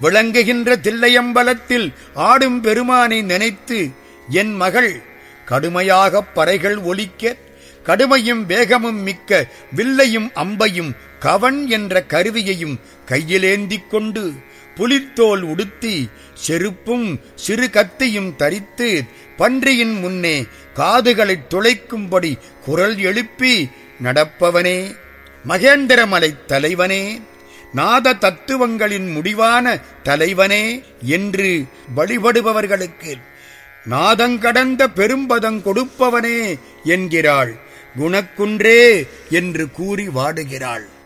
விளங்குகின்ற தில்லையம்பலத்தில் ஆடும் பெருமானை நினைத்து என் மகள் கடுமையாகப் பறைகள் ஒலிக்க கடுமையும் வேகமும் மிக்க வில்லையும் அம்பையும் கவன் என்ற கருவியையும் கையிலேந்திக் கொண்டு புலித்தோல் உடுத்தி செருப்பும் சிறு கத்தியும் தரித்து பன்றியின் முன்னே காதுகளைத் துளைக்கும்படி குரல் எழுப்பி நடப்பவனே மகேந்திரமலைத் தலைவனே நாத தத்துவங்களின் முடிவான தலைவனே என்று வழிபடுபவர்களுக்கு நாதங்கடந்த பெரும்பதங் கொடுப்பவனே என்கிறாள் குணக்குன்றே என்று கூறி வாடுகிறாள்